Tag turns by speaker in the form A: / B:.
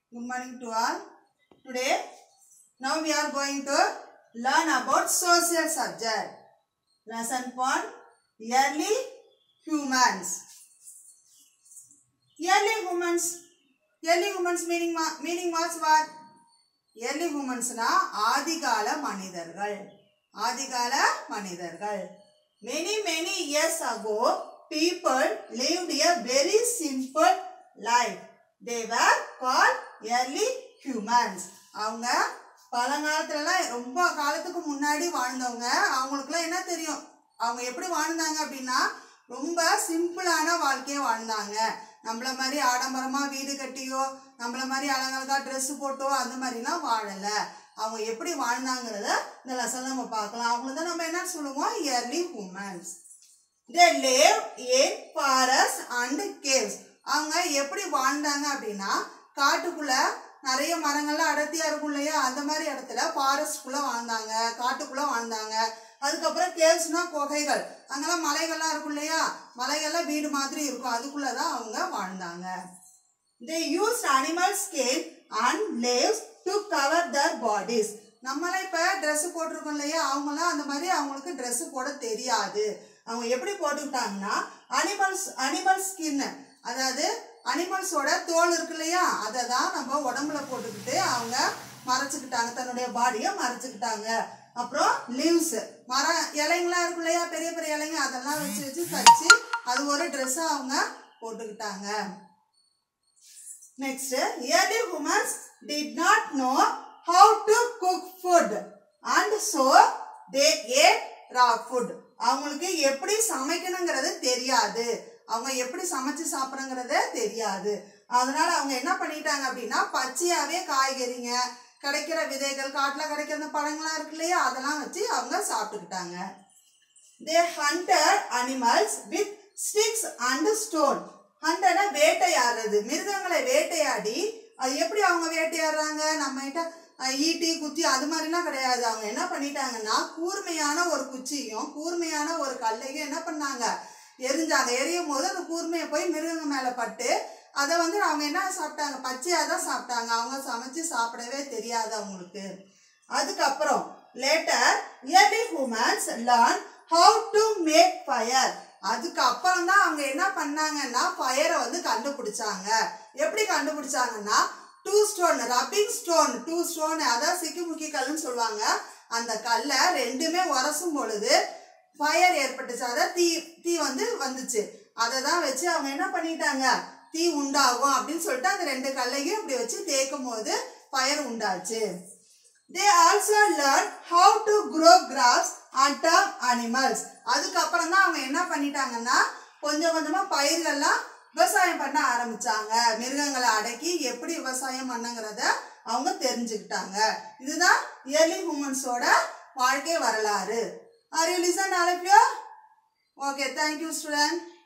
A: Good morning to all. Today, now we are going to learn about social subject. Lesson 1 Early Humans. Early humans. Early humans meaning, ma- meaning was what? early humans-னா ஆதிகால மனிதர்கள் ஆதிகால மனிதர்கள் many many years ago people lived a very simple life they were called early humans அவங்க பழங்காலத்துலலாம் ரொம்ப காலத்துக்கு முன்னாடி வாழ்ந்தவங்க அவங்களுக்குலாம் என்ன தெரியும் அவங்க எப்படி வாழ்ந்தாங்க அப்படின்னா ரொம்ப சிம்பிளான வாழ்க்கையை வாழ்ந்தாங்க நம்மள மாதிரி ஆடம்பரமா வீடு கட்டியோ நம்மள மாதிரி அழகழகா ட்ரெஸ் போட்டோ அந்த மாதிரிலாம் வாழலை அவங்க எப்படி வாழ்ந்தாங்கிறத இந்த லெசன் நம்ம பார்க்கலாம் அவங்கள தான் நம்ம என்ன சொல்லுவோம் early humans they live in forest and caves அவங்க எப்படி வாழ்ந்தாங்க அப்படின்னா காட்டுக்குள்ள நிறைய மரங்கள்லாம் அடர்த்தியா இருக்கும் இல்லையா அந்த மாதிரி இடத்துல ஃபாரஸ்ட்குள்ள வாழ்ந்தாங்க காட்டுக்குள்ள வாழ்ந்தாங்க அதுக்கப்புறம் கேவ்ஸ்னா குகைகள் அங்கெல்லாம் மலைகள்லாம் இருக்கும் இல்லையா மலைகள்லாம் வீடு மாதிரி இருக்கும் அதுக்குள்ள தான் அவங்க வாழ்ந்தாங்க they used animal skin and leaves to cover their bodies நம்மளாம் இப்போ ட்ரெஸ் போட்டிருக்கோம் இல்லையா அவங்களாம் அந்த மாதிரி அவங்களுக்கு ட்ரெஸ் போட தெரியாது அவங்க எப்படி போட்டுக்கிட்டாங்கன்னா அனிமல்ஸ் அனிமல் ஸ்கின் அதாவது அனிமல்ஸோட தோல் இருக்கு இல்லையா அதை தான் நம்ம உடம்புல போட்டுக்கிட்டு அவங்க மறைச்சிக்கிட்டாங்க தன்னுடைய பாடியை மறைச்சிக்கிட்டாங்க அப்புறம் லீவ்ஸ் மரம் இலைங்களாம் இருக்கும் இல்லையா பெரிய பெரிய இலைங்க அதெல்லாம் வச்சு வச்சு தச்சு அது ஒரு ட்ரெஸ்ஸாக அவங்க போட்டுக்கிட்டாங்க Next, early humans did not know how to cook food and so they ate raw food. அவங்களுக்கு எப்படி சமைக்கணுங்கிறது தெரியாது அவங்க எப்படி சமைச்சு சாப்பிட்றங்கிறது தெரியாது அதனால அவங்க என்ன பண்ணிட்டாங்க அப்படின்னா பச்சையாவே காய்கறிங்க கிடைக்கிற விதைகள் காட்டில் கிடைக்கிற அந்த பழங்கள்லாம் இருக்கு இல்லையா அதெல்லாம் வச்சு அவங்க சாப்பிட்டுக்கிட்டாங்க they hunted animals with sticks and stone ஹண்டனா வேட்டையாடுறது மிருகங்களை வேட்டையாடி அது எப்படி அவங்க வேட்டையாடுறாங்க நம்ம கிட்ட அஹ், ஈட்டி குத்தி அது மாதிரிலாம் கிடையாது அவங்க என்ன பண்ணிட்டாங்கன்னா கூர்மையான ஒரு குச்சியும் கூர்மையான ஒரு கல்லையும் என்ன பண்ணாங்க எரிஞ்சாங்க எரியும் போது அந்த கூர்மையை போய் மிருகங்க மேலே பட்டு அதை வந்து அவங்க என்ன சாப்பிட்டாங்க பச்சையாக தான் சாப்பிட்டாங்க அவங்க சமைச்சு சாப்பிடவே தெரியாது அவங்களுக்கு அதுக்கப்புறம் later early humans learn how to make fire அதுக்கு அப்புறம் தான் அவங்க என்ன பண்ணாங்கன்னா ஃபயரை வந்து கண்டுபிடிச்சாங்க எப்படி கண்டுபிடிச்சாங்கன்னா two stone rubbing stone to stone அதான் சிக்கிமுக்கி கல்லுன்னு சொல்லுவாங்க அந்த கல்லை ரெண்டுமே உரசும் பொழுது ஃபயர் ஏற்பட்டுச்சு அதான் தீ தீ வந்து வந்துச்சு அதை தான் வச்சு அவங்க என்ன பண்ணிட்டாங்க தீ உண்டாகும் அப்படின்னு சொல்லிட்டு அந்த ரெண்டு கல்லையும் இப்படி வச்சு தேய்க்கும் போது ஃபயர் உண்டாச்சு they also learn how to grow crops and tame animals அதுக்கப்புறம் தான் அவங்க என்ன பண்ணிட்டாங்கன்னா கொஞ்சம் கொஞ்சமாக பயிர்கள்லாம் விவசாயம் பண்ண ஆரம்பிச்சாங்க மிருகங்களை அடக்கி எப்படி விவசாயம் பண்ணுங்கிறத அவங்க தெரிஞ்சுக்கிட்டாங்க இதுதான் இயர்லி ஹூமன்ஸோட வாழ்க்கை வரலாறு are you listen all of you okay thank you student